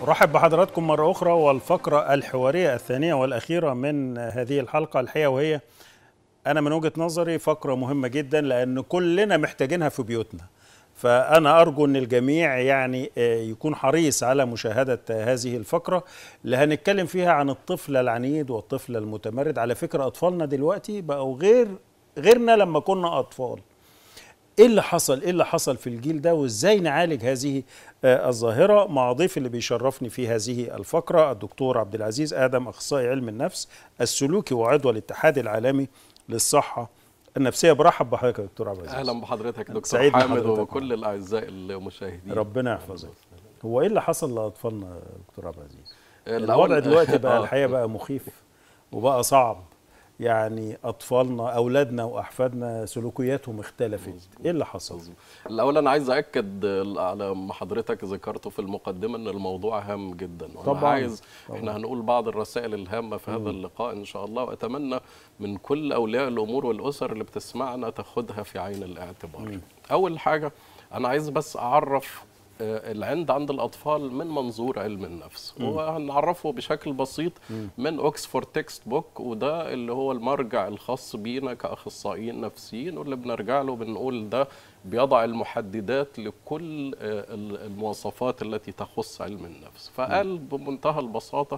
أرحب بحضراتكم مرة أخرى والفقرة الحوارية الثانية والأخيرة من هذه الحلقة الحقيقة وهي أنا من وجهة نظري فقرة مهمة جدا لأن كلنا محتاجينها في بيوتنا فأنا أرجو أن الجميع يعني يكون حريص على مشاهدة هذه الفقرة اللي هنتكلم فيها عن الطفل العنيد والطفل المتمرد على فكرة أطفالنا دلوقتي بقوا غير غيرنا لما كنا أطفال ايه اللي حصل ايه اللي حصل في الجيل ده وازاي نعالج هذه آه الظاهره مع ضيف اللي بيشرفني في هذه الفقره الدكتور عبد العزيز ادم اخصائي علم النفس السلوكي وعضو الاتحاد العالمي للصحه النفسيه برحب بحضرتك يا دكتور عبد العزيز اهلا بحضرتك دكتور سعيد حامد بحضرتك. وكل الاعزاء المشاهدين ربنا يحفظك هو ايه اللي حصل لاطفالنا يا دكتور عبد العزيز الأول- الوضع دلوقتي بقى آه. الحقيقه بقى مخيف وبقى صعب يعني اطفالنا اولادنا واحفادنا سلوكياتهم اختلفت ايه اللي حصل الاول انا عايز اكد على ما حضرتك ذكرته في المقدمه ان الموضوع هام جدا وانا طبعاً، عايز طبعاً. احنا هنقول بعض الرسائل الهامه في هذا اللقاء ان شاء الله واتمنى من كل اولياء الامور والاسر اللي بتسمعنا تاخدها في عين الاعتبار اول حاجه انا عايز بس اعرف آه، العند عند الاطفال من منظور علم النفس وهنعرفه بشكل بسيط من اوكسفورد تكست بوك وده اللي هو المرجع الخاص بينا كاخصائيين نفسيين واللي بنرجع له بنقول ده بيضع المحددات لكل آه، ال- المواصفات التي تخص علم النفس فقال بمنتهى البساطه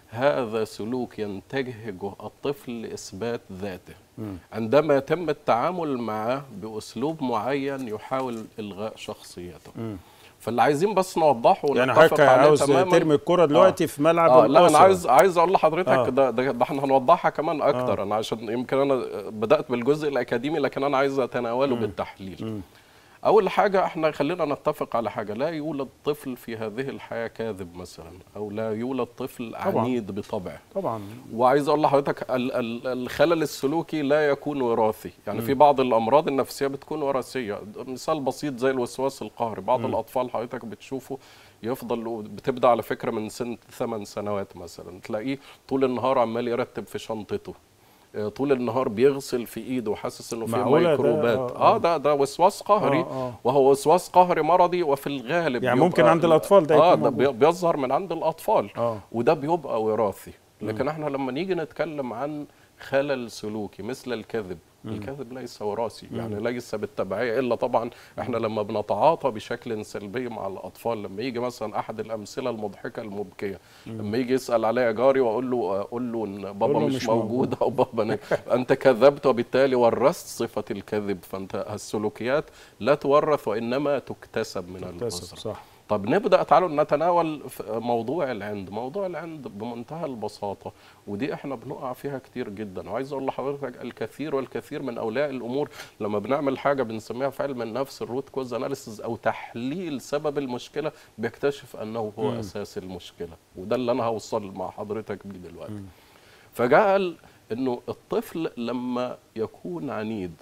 هذا سلوك ينتهجه الطفل لاثبات ذاته عندما يتم التعامل معه باسلوب معين يحاول الغاء شخصيته فاللي عايزين بس نوضحه يعني ونتفق حضرتك عليه عاوز تماماً. ترمي الكرة دلوقتي في ملعب اه لا انا الأسرة. عايز عايز اقول لحضرتك آه. ده, ده, ده احنا هنوضحها كمان اكتر انا عشان يمكن انا بدات بالجزء الاكاديمي لكن انا عايز اتناوله بالتحليل اول حاجه احنا خلينا نتفق على حاجه لا يولد طفل في هذه الحياه كاذب مثلا او لا يولد طفل عنيد بطبعه طبعا وعايز اقول لحضرتك ال- ال- الخلل السلوكي لا يكون وراثي يعني في بعض الامراض النفسيه بتكون وراثيه مثال بسيط زي الوسواس القهري بعض الاطفال حضرتك بتشوفه يفضل بتبدا على فكره من سن ثمان سنوات مثلا تلاقيه طول النهار عمال يرتب في شنطته آه، طول النهار بيغسل في ايده وحاسس انه في معقولة ده؟ ميكروبات آه، اه ده ده وسواس قهري آه، آه. وهو وسواس قهري مرضي وفي الغالب يعني بيبقى ممكن عند الأطفال ده اه يكون ده موجود. بي- بيظهر من عند الاطفال آه. وده بيبقى وراثي لكن احنا لما نيجي نتكلم عن خلل سلوكي مثل الكذب الكذب ليس وراثي يعني ليس بالتبعيه الا طبعا احنا لما بنتعاطى بشكل سلبي مع الاطفال لما يجي مثلا احد الامثله المضحكه المبكيه لما يجي يسال عليا جاري واقول له اقول له ان بابا له مش, مش موجود او بابا ن- انت كذبت وبالتالي ورثت صفه الكذب فانت السلوكيات لا تورث وانما تكتسب من تكتسب الاسره صح طب نبدا تعالوا نتناول ف- موضوع العند موضوع العند بمنتهى البساطه ودي احنا بنقع فيها كتير جدا وعايز اقول لحضرتك الكثير والكثير من اولياء الامور لما بنعمل حاجه بنسميها في علم النفس الروت كوز اناليسيز او تحليل سبب المشكله بيكتشف انه هو اساس المشكله وده اللي انا هوصل مع حضرتك بيه دلوقتي فجاء قال انه الطفل لما يكون عنيد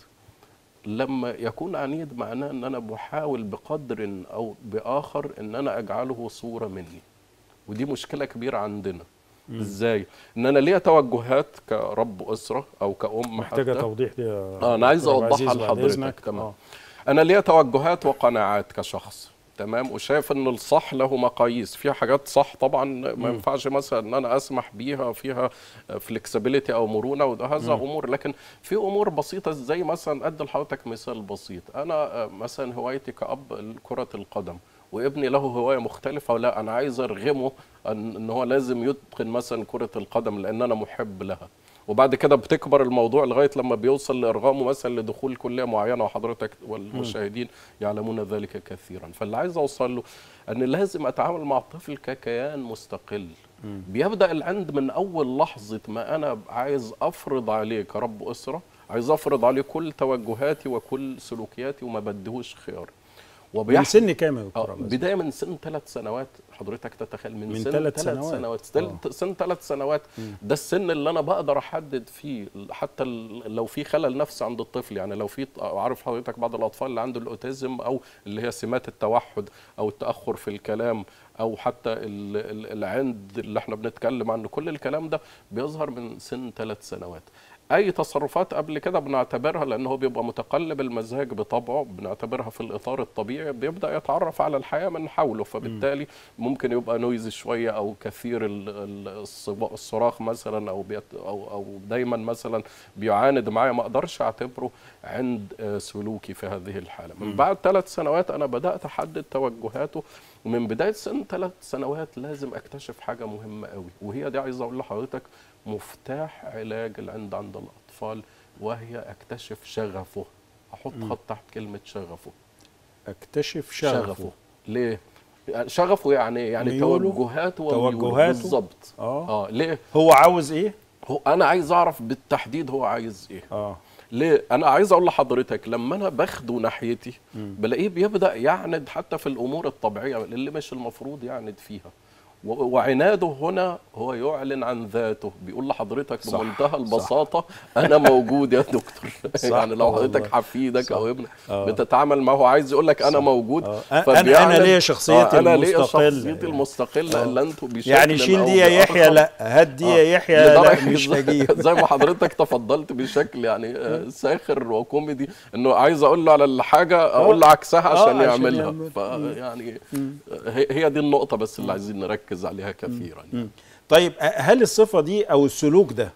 لما يكون عنيد معناه ان انا بحاول بقدر او باخر ان انا اجعله صوره مني ودي مشكله كبيره عندنا ازاي ان انا ليا توجهات كرب اسره او كأم محتاجة حتى توضيح دي يا اه انا عايز دكتور عبد اوضحها العزيز بعد لحضرتك إذنك. كمان آه. انا ليا توجهات وقناعات كشخص تمام وشايف ان الصح له مقاييس في حاجات صح طبعا ما ينفعش مثلا ان انا اسمح بيها فيها فلكسبيليتي او مرونه وده هذا امور لكن في امور بسيطه زي مثلا ادي لحضرتك مثال بسيط انا آه، مثلا هوايتي كاب كره القدم وابني له هوايه مختلفه ولا انا عايز ارغمه ان إن هو لازم يتقن مثلا كره القدم لان انا محب لها وبعد كده بتكبر الموضوع لغايه لما بيوصل لارغامه مثلا لدخول كليه معينه وحضرتك والمشاهدين يعلمون ذلك كثيرا فاللي عايز اوصل له ان لازم اتعامل مع الطفل ككيان مستقل بيبدا العند من اول لحظه ما انا عايز افرض عليه كرب اسره عايز افرض عليه كل توجهاتي وكل سلوكياتي وما بديهوش خيار من وبيحصل سن كام يا دكتور آه، عبد العزيز؟ بداية من سن ثلاث سنوات حضرتك تتخيل من, من سن ثلاث ثلاث سنوات. سنوات, سنوات. آه. سن ثلاث سنوات ده السن اللي انا بقدر احدد فيه حتى ال- لو في خلل نفسي عند الطفل يعني لو في عارف حضرتك بعض الاطفال اللي عنده الاوتيزم او اللي هي سمات التوحد او التاخر في الكلام او حتى ال- ال- العند اللي احنا بنتكلم عنه كل الكلام ده بيظهر من سن ثلاث سنوات اي تصرفات قبل كده بنعتبرها لان هو بيبقى متقلب المزاج بطبعه بنعتبرها في الاطار الطبيعي بيبدا يتعرف على الحياه من حوله فبالتالي ممكن يبقى نويزي شويه او كثير ال- ال- الصبا- الصراخ مثلا او بيت او او دايما مثلا بيعاند معايا ما اقدرش اعتبره عند آه، سلوكي في هذه الحاله من بعد ثلاث سنوات انا بدات احدد توجهاته ومن بدايه سن ثلاث سنوات لازم اكتشف حاجه مهمه قوي وهي دي عايز اقول لحضرتك مفتاح علاج العند عند الاطفال وهي اكتشف شغفه احط خط تحت كلمه شغفه اكتشف شغفه, ليه يعني شغفه يعني يعني ميوله، توجهاته وميوله. توجهاته. بالظبط اه اه ليه هو عاوز ايه هو انا عايز اعرف بالتحديد هو عايز ايه اه ليه انا عايز اقول لحضرتك لما انا باخده ناحيتي بلاقيه بيبدا يعند حتى في الامور الطبيعيه اللي مش المفروض يعند فيها و- وعناده هنا هو يعلن عن ذاته بيقول لحضرتك صح، بمنتهى البساطه انا موجود يا دكتور صح يعني لو والله. حضرتك حفيدك صح. او ابنك آه. بتتعامل معه عايز يقول لك انا صح. موجود آه. أنا- فبيعلن- أنا ليا شخصيتي آه انا ليا المستقلة شخصيتي يعني. المستقله آه. اللي انتوا بشكل يعني شيل أو دي يا يحيى بآخر- لا هات دي آه. يا يحيى لا لدرجة مش زي- هجيب زي ما حضرتك تفضلت بشكل يعني آه، ساخر وكوميدي انه عايز اقول له على الحاجه اقول له عكسها آه، عشان عشان يعملها يعمل. فيعني هي هي دي النقطه بس اللي عايزين نركز عليها كثيرا يعني. طيب هل الصفه دي او السلوك ده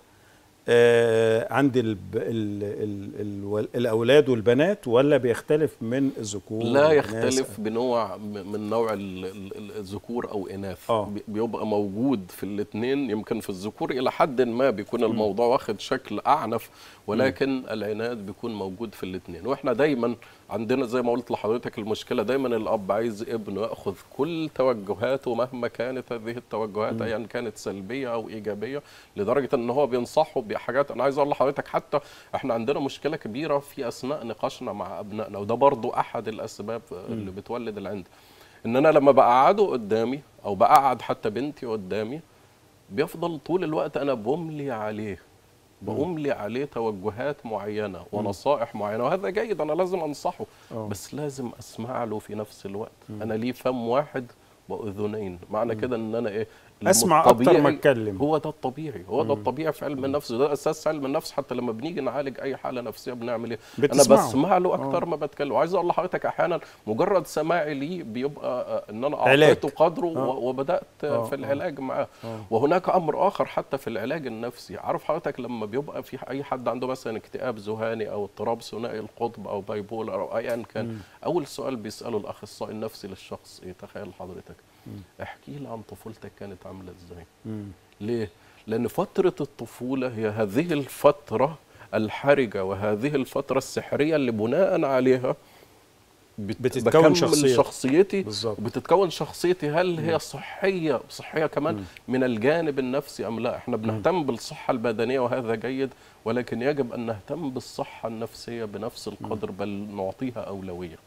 آه عند ال ال ال ال الاولاد والبنات ولا بيختلف من الذكور لا والإناث؟ يختلف بنوع م- من نوع ال- ال- ال- الذكور او اناث آه. بي- بيبقى موجود في الاثنين يمكن في الذكور الى حد ما بيكون الموضوع واخد شكل اعنف ولكن العناد بيكون موجود في الاثنين واحنا دايما عندنا زي ما قلت لحضرتك المشكله دايما الاب عايز ابنه ياخذ كل توجهاته مهما كانت هذه التوجهات ايا كانت سلبيه او ايجابيه لدرجه ان هو بينصحه بحاجات انا عايز اقول لحضرتك حتى احنا عندنا مشكله كبيره في اثناء نقاشنا مع ابنائنا وده برضو احد الاسباب اللي بتولد العند ان انا لما بقعده قدامي او بقعد حتى بنتي قدامي بيفضل طول الوقت انا بملي عليه بأملي عليه توجهات معينة ونصائح معينة وهذا جيد أنا لازم أنصحه أوه. بس لازم أسمع له في نفس الوقت أنا لي فم واحد وأذنين معنى كده إن أنا إيه أسمع أكتر ما الطبيعي- أتكلم. هو ده الطبيعي هو ده الطبيعي في علم النفس ده أساس علم النفس حتى لما بنيجي نعالج أي حالة نفسية بنعمل إيه أنا بتسمعه. بسمع له أكتر ما بتكلم وعايز أقول لحضرتك أحيانا مجرد سماعي ليه بيبقى آه، إن أنا علاج. أعطيته قدره آه. و- وبدأت آه، في آه. العلاج معاه وهناك امر اخر حتى في العلاج النفسي عارف حضرتك لما بيبقى في اي حد عنده مثلا اكتئاب ذهاني او اضطراب ثنائي القطب او بايبولر او ايا كان اول سؤال بيساله الاخصائي النفسي للشخص ايه تخيل حضرتك احكي لي عن طفولتك كانت عامله ازاي مم. ليه لان فتره الطفوله هي هذه الفتره الحرجه وهذه الفتره السحريه اللي بناء عليها بت- بتتكون بكمل شخصيتك. شخصيتي بالظبط. وبتتكون شخصيتي هل هي صحيه صحيه كمان من الجانب النفسي ام لا احنا بنهتم بالصحه البدنيه وهذا جيد ولكن يجب ان نهتم بالصحه النفسيه بنفس القدر بل نعطيها اولويه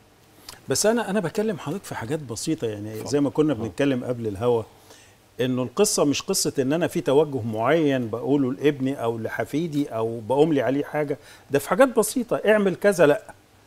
بس انا انا بكلم حضرتك في حاجات بسيطه يعني زي ما كنا بنتكلم قبل الهوا انه القصه مش قصه ان انا في توجه معين بقوله لابني او لحفيدي او بأملي عليه حاجه ده في حاجات بسيطه اعمل كذا لا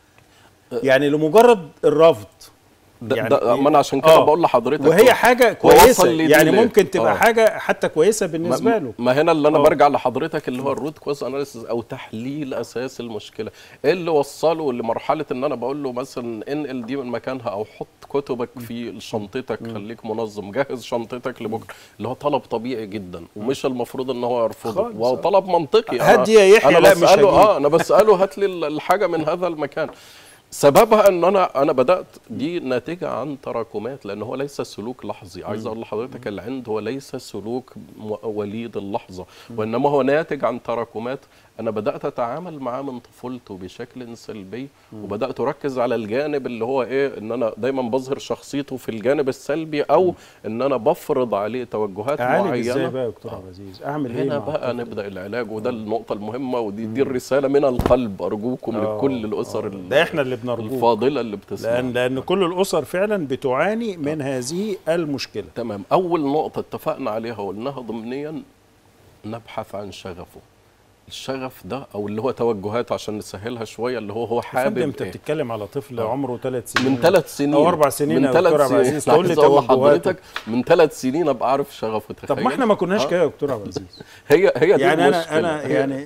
يعني لمجرد الرفض ده, يعني ده إيه؟ ما انا عشان كده آه. بقول لحضرتك وهي حاجه هو كويسه وصل لي دي يعني ليه؟ ممكن تبقى آه. حاجه حتى كويسه بالنسبه ما, له ما هنا اللي انا آه. برجع لحضرتك اللي هو الروت كوز اناليسيس او تحليل اساس المشكله ايه اللي وصله لمرحله ان انا بقول له مثلا انقل دي من مكانها او حط كتبك في شنطتك خليك منظم جهز شنطتك لبكره اللي هو طلب طبيعي جدا ومش المفروض ان هو يرفضه خالص. وهو طلب منطقي هات دي يا يحيى، انا لا، مش بساله هجيب. اه انا بساله هات لي الحاجه من هذا المكان سببها ان انا انا بدات دي ناتجه عن تراكمات لان هو ليس سلوك لحظي عايز اقول لحضرتك العند هو ليس سلوك م- وليد اللحظه وانما هو ناتج عن تراكمات انا بدات اتعامل معاه من طفولته بشكل سلبي وبدات اركز على الجانب اللي هو ايه ان انا دايما بظهر شخصيته في الجانب السلبي او ان انا بفرض عليه توجهات اعالج ازاي معينه بقى يا دكتور عبد العزيز اعمل ايه هنا مع بقى الطفل؟ نبدا العلاج وده النقطه المهمه ودي دي الرساله من القلب ارجوكم آه، لكل الاسر آه. ال- ده احنا اللي بنرجوك الفاضله اللي بتسمع لان لان كل الاسر فعلا بتعاني من هذه المشكله تمام اول نقطه اتفقنا عليها وقلناها ضمنيا نبحث عن شغفه الشغف ده او اللي هو توجهاته عشان نسهلها شويه اللي هو هو يا حابب فندم انت إيه؟ بتتكلم على طفل آه. عمره ثلاث سنين من ثلاث سنين او اربع سنين من يا ثلاث دكتور عبد سنين العزيز أنا تقول لي عايز أقول توجهاته لحضرتك من ثلاث سنين ابقى عارف شغفه طب تخيل ما احنا ما كناش آه. كده يا دكتور عبد العزيز هي هي دي يعني المشكله انا انا هي- يعني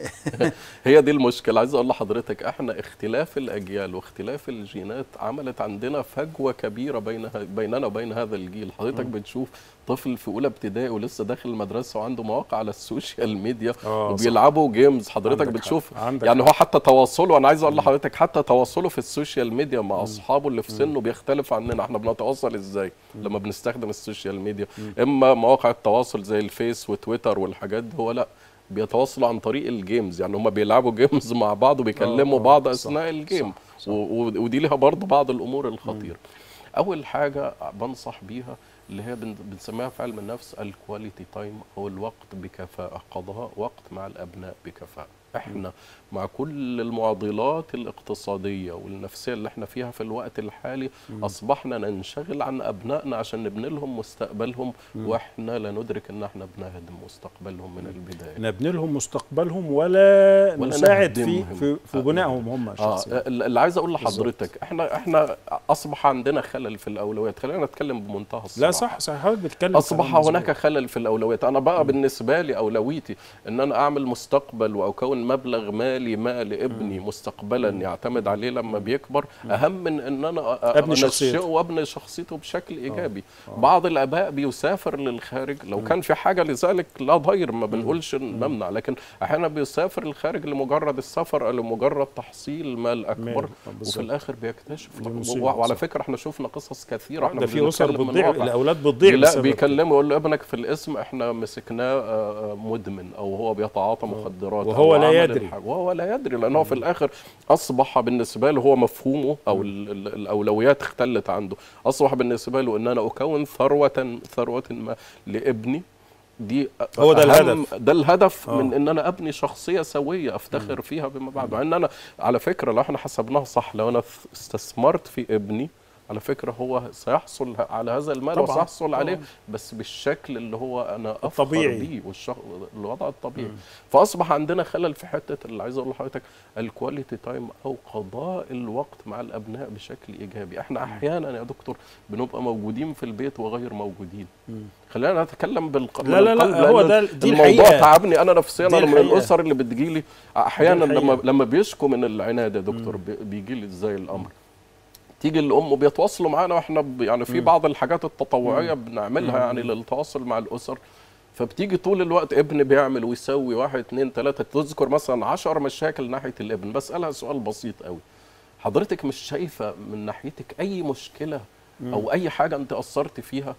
هي دي المشكله عايز اقول لحضرتك احنا اختلاف الاجيال واختلاف الجينات عملت عندنا فجوه كبيره بين بيننا وبين هذا الجيل حضرتك بتشوف طفل في اولى ابتدائي ولسه داخل المدرسه وعنده مواقع على السوشيال ميديا آه، صح. وبيلعبوا جيمز حضرتك عندك حق، بتشوف عندك يعني حق. هو حتى تواصله انا عايز اقول لحضرتك حتى تواصله في السوشيال ميديا مع اصحابه اللي في سنه بيختلف عننا احنا بنتواصل ازاي لما بنستخدم السوشيال ميديا اما مواقع التواصل زي الفيس وتويتر والحاجات دي هو لا بيتواصلوا عن طريق الجيمز يعني هم بيلعبوا جيمز مع بعض وبيكلموا آه، بعض صح، اثناء الجيم صح، صح. و- و- ودي لها برضه بعض الامور الخطيره اول حاجه بنصح بيها اللي هي بن- بنسميها في علم النفس الكواليتي تايم او الوقت بكفاءه قضاء وقت مع الابناء بكفاءه احنا مع كل المعضلات الاقتصاديه والنفسيه اللي احنا فيها في الوقت الحالي اصبحنا ننشغل عن ابنائنا عشان نبني لهم مستقبلهم واحنا لا ندرك ان احنا بنهدم مستقبلهم من البدايه نبني لهم مستقبلهم ولا, ولا نساعد في نهدمهم. في, في آه، بنائهم هم اه شخصيا اللي عايز اقول لحضرتك احنا احنا اصبح عندنا خلل في الاولويات خلينا نتكلم بمنتهى الصراحه لا صح صح حضرتك بتتكلم اصبح كلام مظبوط. هناك خلل في الاولويات انا بقى بالنسبه لي اولويتي ان انا اعمل مستقبل واكون مبلغ مالي ما لابني مستقبلا يعتمد عليه لما بيكبر اهم من ان انا أ- أ- أبني أنشئه شخصيته. وابني شخصيته بشكل ايجابي بعض الاباء بيسافر للخارج لو كان في حاجه لذلك لا ضير ما بنقولش نمنع لكن احيانا بيسافر للخارج لمجرد السفر او لمجرد تحصيل مال اكبر مال، آه، وفي بالظبط. الاخر بيكتشف دي و- مصيبة، وعلى صح. فكره احنا شفنا قصص كثيره احنا ده في اسر بنتكلم من بتضيع واقع. الاولاد بتضيع لا بسبب بيكلمه يقول له ابنك في الاسم احنا مسكناه آه، آه، مدمن او هو بيتعاطى مخدرات وهو أو لا عمل يدري. الحاجة وهو لا يدري لان هو في الاخر اصبح بالنسبه له هو مفهومه او ال- ال- الاولويات اختلت عنده اصبح بالنسبه له ان انا اكون ثروه ثروه ما لابني دي هو ده أهم- الهدف. ده الهدف آه. من ان انا ابني شخصيه سويه افتخر فيها بما بعد مع ان انا على فكره لو احنا حسبناها صح لو انا استثمرت في ابني على فكره هو سيحصل على هذا المال طبعاً، وسيحصل عليه طبعاً. بس بالشكل اللي هو انا افخر الطبيعي. بيه والشخ... الوضع الطبيعي فاصبح عندنا خلل في حته اللي عايز اقول لحضرتك الكواليتي تايم او قضاء الوقت مع الابناء بشكل ايجابي احنا احيانا يا دكتور بنبقى موجودين في البيت وغير موجودين خلينا نتكلم بالق... لا، لا، لا، بالقلب هو لأن ده- دي الموضوع الحقيقة. تعبني انا نفسيا دي انا من الحقيقة. الاسر اللي بتجيلي احيانا دي لما الحقيقة. لما بيشكوا من العناد يا دكتور بي- بيجي لي ازاي الامر تيجي الام وبيتواصلوا معانا واحنا ب- يعني في بعض الحاجات التطوعيه بنعملها يعني للتواصل مع الاسر فبتيجي طول الوقت ابن بيعمل ويسوي واحد اتنين تلاته تذكر مثلا عشر مشاكل ناحيه الابن بسالها سؤال بسيط قوي حضرتك مش شايفه من ناحيتك اي مشكله او اي حاجه انت اثرت فيها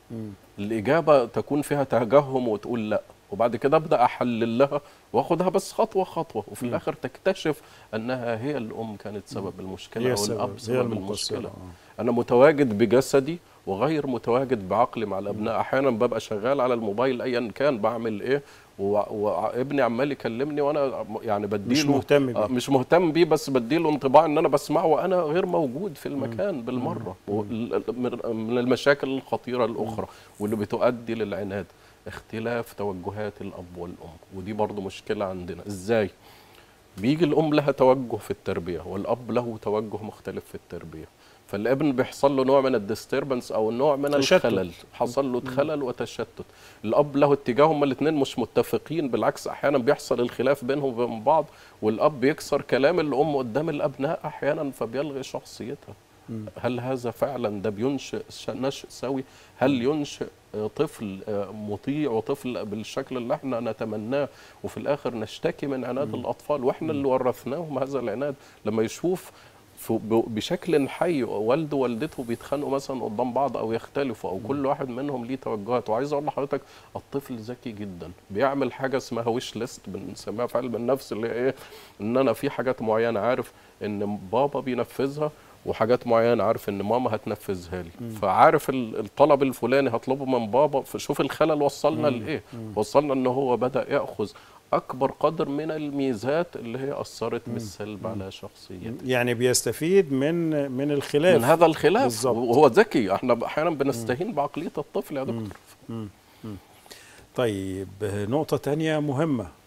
الاجابه تكون فيها تجهم وتقول لا وبعد كده ابدا احلل لها واخدها بس خطوه خطوه وفي الاخر تكتشف انها هي الام كانت سبب المشكله هي او السبب، الاب هي سبب المقصرة، المشكله آه. انا متواجد بجسدي وغير متواجد بعقلي مع الابناء احيانا ببقى شغال على الموبايل ايا كان بعمل ايه و- وابني عمال يكلمني وانا يعني بديله مش مهتم بيه. آه، مش مهتم بيه بس بديله انطباع ان انا بسمعه وانا غير موجود في المكان بالمره وال- من- من المشاكل الخطيره الاخرى واللي بتؤدي للعناد اختلاف توجهات الاب والام ودي برضو مشكله عندنا ازاي بيجي الام لها توجه في التربيه والاب له توجه مختلف في التربيه فالابن بيحصل له نوع من الديستربنس او نوع من تشتت. الخلل حصل له خلل وتشتت الاب له اتجاه هما الاثنين مش متفقين بالعكس احيانا بيحصل الخلاف بينهم وبين بعض والاب بيكسر كلام الام قدام الابناء احيانا فبيلغي شخصيتها هل هذا فعلا ده بينشئ ش- نشء سوي هل ينشئ آه، طفل آه، مطيع وطفل بالشكل اللي احنا نتمناه وفي الاخر نشتكي من عناد الاطفال واحنا اللي ورثناهم هذا العناد لما يشوف ف- ب- بشكل حي والده ووالدته بيتخانقوا مثلا قدام بعض او يختلفوا او كل واحد منهم ليه توجهات وعايز اقول لحضرتك الطفل ذكي جدا بيعمل حاجه اسمها ويش ليست بنسميها في علم النفس اللي هي ايه ان انا في حاجات معينه عارف ان بابا بينفذها وحاجات معينه عارف ان ماما هتنفذها لي فعارف ال- الطلب الفلاني هطلبه من بابا فشوف الخلل وصلنا لايه وصلنا ان هو بدا ياخذ اكبر قدر من الميزات اللي هي اثرت بالسلب على شخصيته يعني بيستفيد من من الخلاف من هذا الخلاف بالظبط. وهو ذكي احنا احيانا بنستهين بعقليه الطفل يا دكتور طيب نقطة تانية مهمة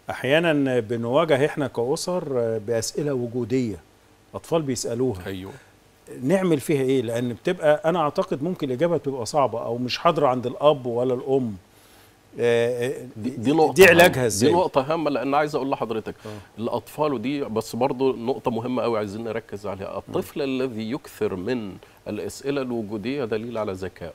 احيانا بنواجه احنا كاسر باسئله وجوديه اطفال بيسالوها ايوه نعمل فيها ايه لان بتبقى انا اعتقد ممكن الاجابه تبقى صعبه او مش حاضره عند الاب ولا الام آه، دي, دي نقطة دي علاجها هامة. ازاي دي نقطة هامة لأن عايز أقول لحضرتك الأطفال ودي بس برضو نقطة مهمة قوي عايزين نركز عليها الطفل الذي يكثر من الأسئلة الوجودية دليل على ذكائه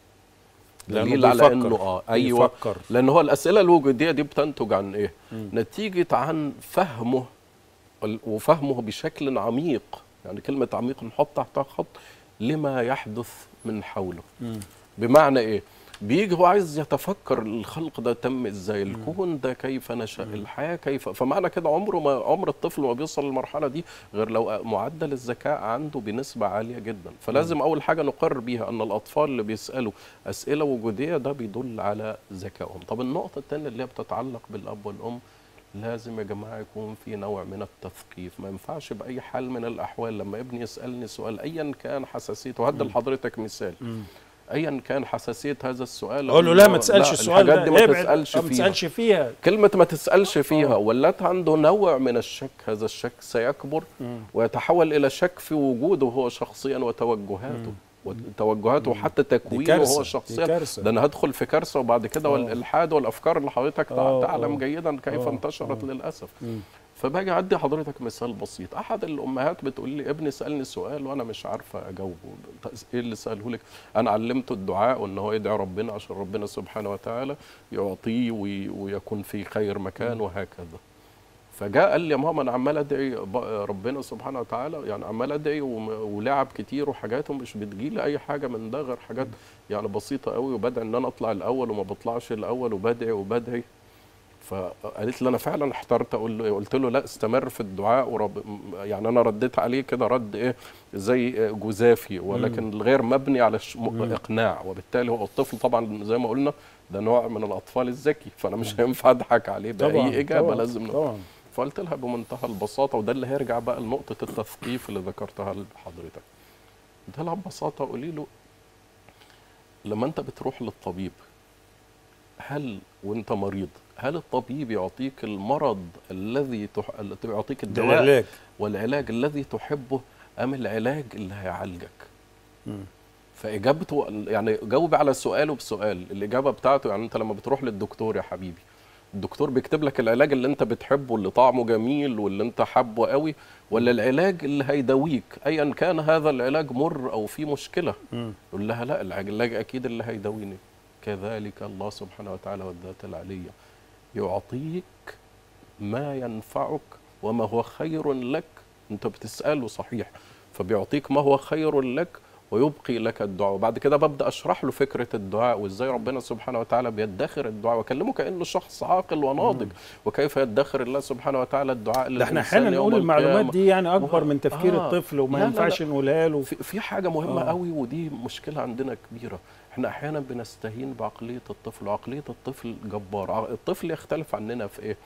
لأنه دليل على بيفكر. انه اه ايوه بيفكر. لان هو الاسئله الوجوديه دي بتنتج عن ايه نتيجه عن فهمه ال- وفهمه بشكل عميق يعني كلمه عميق نحط تحتها خط لما يحدث من حوله بمعنى ايه بيجي هو عايز يتفكر الخلق ده تم ازاي الكون ده كيف نشا الحياه كيف فمعنى كده عمره ما عمر الطفل ما بيوصل للمرحله دي غير لو معدل الذكاء عنده بنسبه عاليه جدا فلازم اول حاجه نقرر بيها ان الاطفال اللي بيسالوا اسئله وجوديه ده بيدل على ذكائهم طب النقطه الثانيه اللي هي بتتعلق بالاب والام لازم يا جماعه يكون في نوع من التثقيف ما ينفعش باي حال من الاحوال لما ابني يسالني سؤال ايا كان حساسيته هدي لحضرتك مثال ايا كان حساسيه هذا السؤال اقول له لا ما تسالش السؤال الحاجات ده دي ما ابعد، تسالش ما فيها تسالش فيها كلمة ما تسألش فيها آه. ولات عنده نوع من الشك هذا الشك سيكبر ويتحول إلى شك في وجوده هو شخصيا وتوجهاته وتوجهاته وحتى تكوينه كارثة، هو دي شخصيا كارثة. ده انا هدخل في كارثه وبعد كده آه. والالحاد والافكار اللي حضرتك تع- آه، تعلم آه. جيدا كيف آه، انتشرت آه. للاسف فباجي ادي حضرتك مثال بسيط احد الامهات بتقول لي ابني سالني سؤال وانا مش عارفه اجاوبه طيب ايه اللي ساله لك انا علمته الدعاء وان هو يدعي ربنا عشان ربنا سبحانه وتعالى يعطيه وي- ويكون في خير مكان وهكذا فجاء قال لي يا ماما انا عمال ادعي ب- ربنا سبحانه وتعالى يعني عمال ادعي وم- ولعب كتير وحاجات ومش بتجيلي اي حاجه من ده غير حاجات يعني بسيطه قوي وبدعي ان انا اطلع الاول وما بطلعش الاول وبدعي وبدعي فقالت لي انا فعلا احترت اقول له إيه؟ قلت له لا استمر في الدعاء ورب يعني انا رديت عليه كده رد ايه زي جزافي ولكن غير مبني على ش... م- اقناع وبالتالي هو الطفل طبعا زي ما قلنا ده نوع من الاطفال الذكي فانا مش هينفع اضحك عليه باي اجابه طبعا لازم طبعا فقلت لها بمنتهى البساطه وده اللي هيرجع بقى لنقطه التثقيف اللي ذكرتها لحضرتك قلت لها ببساطه قولي له لما انت بتروح للطبيب هل وانت مريض هل الطبيب يعطيك المرض الذي تح... الذي يعطيك ده الدواء العلاج والعلاج الذي تحبه ام العلاج اللي هيعالجك مم. فاجابته يعني جاوب على سؤاله بسؤال الاجابه بتاعته يعني انت لما بتروح للدكتور يا حبيبي الدكتور بيكتب لك العلاج اللي انت بتحبه اللي طعمه جميل واللي انت حابه قوي ولا العلاج اللي هيداويك ايا كان هذا العلاج مر او فيه مشكله مم. يقول لها لا العلاج اكيد اللي هيداويني كذلك الله سبحانه وتعالى والذات العليه يعطيك ما ينفعك وما هو خير لك انت بتساله صحيح فبيعطيك ما هو خير لك ويبقي لك الدعاء وبعد كده ببدا اشرح له فكره الدعاء وازاي ربنا سبحانه وتعالى بيدخر الدعاء واكلمه كانه شخص عاقل وناضج وكيف يدخر الله سبحانه وتعالى الدعاء ده احنا للإنسان احيانا يوم نقول المعلومات القيامة. دي يعني اكبر من تفكير آه. الطفل وما لا، لا، ينفعش لا. نقولها له في في حاجه مهمه آه. قوي ودي مشكله عندنا كبيره احنا احيانا بنستهين بعقليه الطفل وعقليه الطفل جبار ع- الطفل يختلف عننا في ايه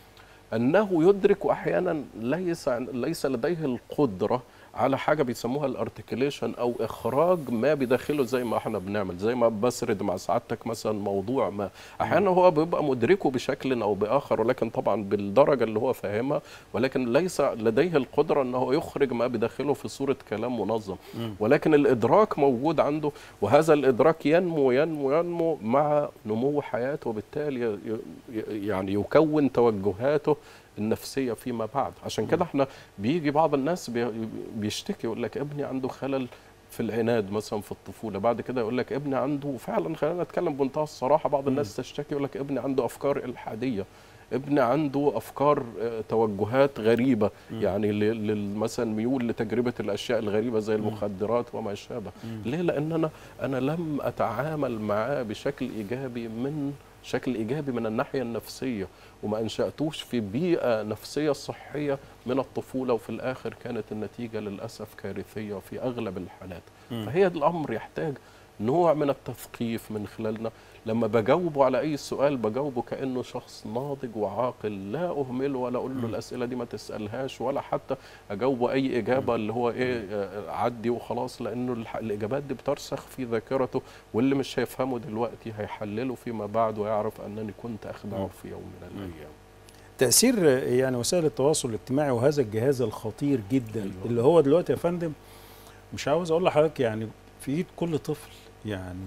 انه يدرك واحيانا ليس ليس لديه القدره على حاجه بيسموها الارتكليشن او اخراج ما بداخله زي ما احنا بنعمل زي ما بسرد مع سعادتك مثلا موضوع ما احيانا هو بيبقى مدركه بشكل او باخر ولكن طبعا بالدرجه اللي هو فاهمها ولكن ليس لديه القدره انه يخرج ما بداخله في صوره كلام منظم ولكن الادراك موجود عنده وهذا الادراك ينمو ينمو ينمو مع نمو حياته وبالتالي ي- ي- يعني يكون توجهاته النفسيه فيما بعد عشان كده احنا بيجي بعض الناس بي- بيشتكي يقول لك ابني عنده خلل في العناد مثلا في الطفوله بعد كده يقول لك ابني عنده فعلا خلينا نتكلم بمنتهى الصراحه بعض الناس تشتكي يقول لك ابني عنده افكار الحاديه ابني عنده افكار آه، توجهات غريبه يعني ل- لل- مثلا ميول لتجربه الاشياء الغريبه زي المخدرات وما شابه ليه لان انا انا لم اتعامل معاه بشكل ايجابي من شكل ايجابي من الناحيه النفسيه وما انشاتوش في بيئه نفسيه صحيه من الطفوله وفي الاخر كانت النتيجه للاسف كارثيه في اغلب الحالات فهي الامر يحتاج نوع من التثقيف من خلالنا لما بجاوبه على اي سؤال بجاوبه كانه شخص ناضج وعاقل لا اهمله ولا اقول له الاسئله دي ما تسالهاش ولا حتى اجاوبه اي اجابه اللي هو ايه آه، عدي وخلاص لانه الح- الاجابات دي بترسخ في ذاكرته واللي مش هيفهمه دلوقتي هيحلله فيما بعد ويعرف انني كنت اخدعه في يوم من الايام تاثير يعني وسائل التواصل الاجتماعي وهذا الجهاز الخطير جدا أيوة. اللي هو دلوقتي يا فندم مش عاوز اقول لحضرتك يعني في ايد كل طفل يعني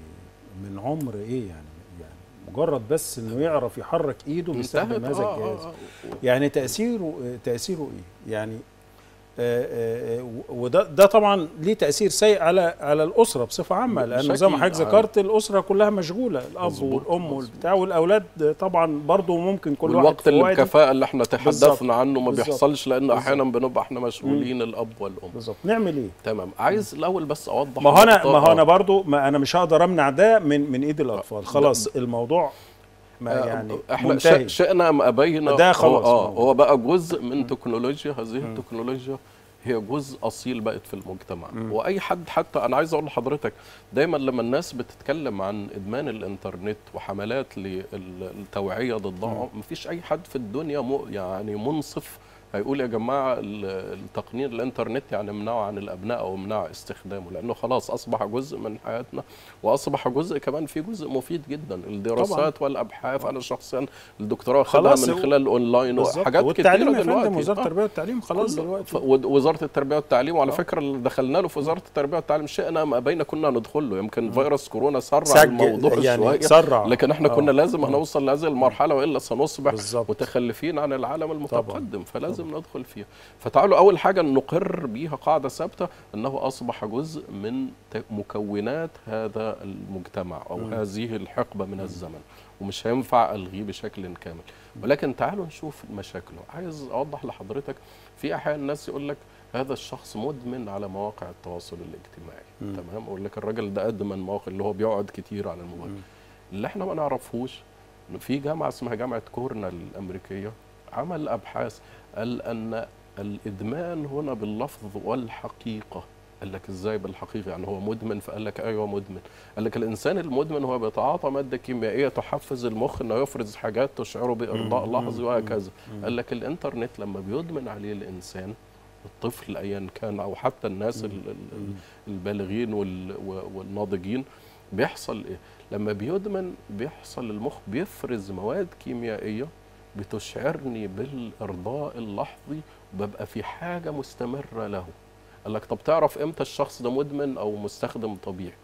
من عمر ايه يعني يعني مجرد بس انه يعرف يحرك ايده بيستخدم انتهت هذا آه، الجهاز آه، آه. يعني تاثيره تاثيره ايه يعني آه، آه، آه، وده ده طبعا ليه تاثير سيء على على الاسره بصفه عامه لانه زي ما بشكل حضرتك عام. ذكرت الاسره كلها مشغوله الاب مظبوط، والام مظبوط. والبتاع والاولاد طبعا برضه ممكن كل واحد والوقت في اللي وقته. بكفاءة اللي احنا بالظبط. تحدثنا عنه ما بالظبط. بيحصلش لان بالظبط. احيانا بنبقى احنا مسؤولين الاب والام بالظبط نعمل ايه تمام عايز الاول بس اوضح ما هو انا نقطة. ما هو انا آه. برضو ما انا مش هقدر امنع ده من من ايد الاطفال خلاص الموضوع ما آه، يعني احنا منتهي ش- شئنا ام ابينا ده هو- خلاص اه موضوع. هو بقى جزء من تكنولوجيا هذه التكنولوجيا هي جزء اصيل بقت في المجتمع واي حد حتى انا عايز اقول لحضرتك دايما لما الناس بتتكلم عن ادمان الانترنت وحملات للتوعيه ضدها مفيش اي حد في الدنيا م- يعني منصف هيقول يا جماعه ال- التقنين الانترنت يعني امنعوا عن الابناء او امنعوا استخدامه لانه خلاص اصبح جزء من حياتنا واصبح جزء كمان في جزء مفيد جدا الدراسات والابحاث انا شخصيا الدكتوراه خدها خلاص من هو- خلال اونلاين بالظبط. وحاجات والتعليم كتيره يا فندم دلوقتي وزاره آه. التربيه والتعليم خلاص كله. دلوقتي ف- ود- وزاره التربيه والتعليم وعلى آه. فكره اللي دخلنا له في وزاره التربيه والتعليم شئنا ام ابينا كنا ندخل له يمكن فيروس كورونا سرع سجل- الموضوع يعني شويه سرع. لكن احنا آه. كنا لازم آه. هنوصل لهذه المرحله والا سنصبح بالظبط. متخلفين عن العالم المتقدم فلازم ندخل فيها فتعالوا اول حاجه نقر بيها قاعده ثابته انه اصبح جزء من ت- مكونات هذا المجتمع او هذه الحقبه من الزمن ومش هينفع الغيه بشكل كامل ولكن تعالوا نشوف مشاكله عايز اوضح لحضرتك في احيانا الناس يقول لك هذا الشخص مدمن على مواقع التواصل الاجتماعي تمام اقول لك الراجل ده ادمن مواقع اللي هو بيقعد كتير على الموبايل اللي احنا ما نعرفوش إنه في جامعه اسمها جامعه كورنل الامريكيه عمل ابحاث قال ان الادمان هنا باللفظ والحقيقه قال لك ازاي بالحقيقه يعني هو مدمن فقال لك ايوه مدمن قال لك الانسان المدمن هو بيتعاطى ماده كيميائيه تحفز المخ انه يفرز حاجات تشعره بارضاء لحظي وهكذا قال لك الانترنت لما بيدمن عليه الانسان الطفل ايا كان او حتى الناس ال- ال- البالغين وال- و- والناضجين بيحصل ايه لما بيدمن بيحصل المخ بيفرز مواد كيميائيه بتشعرني بالارضاء اللحظي وببقى في حاجه مستمره له قال لك طب تعرف امتى الشخص ده مدمن او مستخدم طبيعي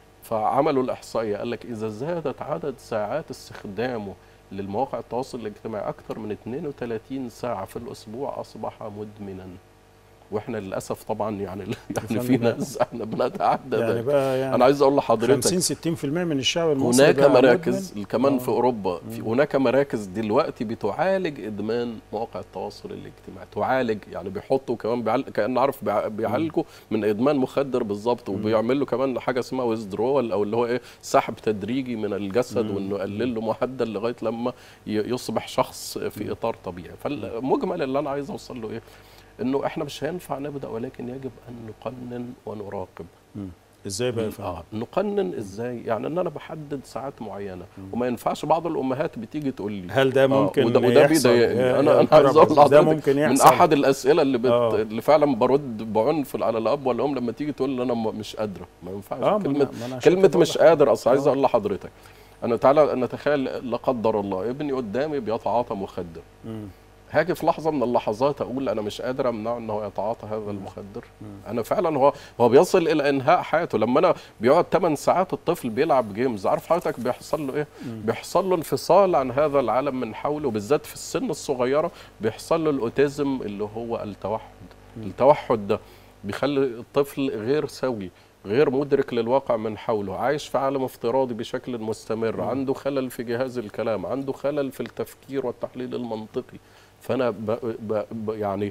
فعملوا الاحصائيه قال لك اذا زادت عدد ساعات استخدامه للمواقع التواصل الاجتماعي اكثر من 32 ساعه في الاسبوع اصبح مدمنا واحنا للاسف طبعا يعني يعني في فندم. ناس احنا بنتعدى يعني ذلك. بقى يعني انا عايز اقول لحضرتك 50 60% من الشعب المصري هناك بقى مراكز مدمن. كمان آه. في اوروبا في هناك مراكز دلوقتي بتعالج ادمان مواقع التواصل الاجتماعي تعالج يعني بيحطوا كمان بيعال... كان عارف بيع- بيعالجوا من ادمان مخدر بالظبط وبيعمل له كمان حاجه اسمها ويزدرول او اللي هو ايه سحب تدريجي من الجسد وانه يقلل له معدل لغايه لما ي- يصبح شخص في اطار طبيعي فالمجمل اللي انا عايز اوصل له ايه انه احنا مش هينفع نبدا ولكن يجب ان نقنن ونراقب مم. ازاي بقى يا فندم؟ اه نقنن ازاي يعني ان انا بحدد ساعات معينه وما ينفعش بعض الامهات بتيجي تقول لي هل ده ممكن وده, وده يحصل؟ بيضايقني يا- انا يا انا ترى عايز اقول ده لحضرتك ممكن من يحصل احد الاسئله اللي بت... آه. اللي فعلا برد بعنف على الاب والام لما تيجي تقول لي انا م- مش قادره ما ينفعش آه، ما كلمه أنا- ما أنا عشان كلمه كده مش بقول قادر اصل عايز آه. اقول لحضرتك انا تعالى نتخيل لا قدر الله ابني قدامي بيتعاطى مخدر مم. هاجي في لحظه من اللحظات اقول انا مش قادر امنعه ان هو يتعاطى هذا المخدر انا فعلا هو هو بيصل الى انهاء حياته لما انا بيقعد 8 ساعات الطفل بيلعب جيمز عارف حضرتك بيحصل له ايه بيحصل له انفصال عن هذا العالم من حوله بالذات في السن الصغيره بيحصل له الاوتيزم اللي هو التوحد التوحد ده بيخلي الطفل غير سوي غير مدرك للواقع من حوله عايش في عالم افتراضي بشكل مستمر عنده خلل في جهاز الكلام عنده خلل في التفكير والتحليل المنطقي فانا ب ب ب يعني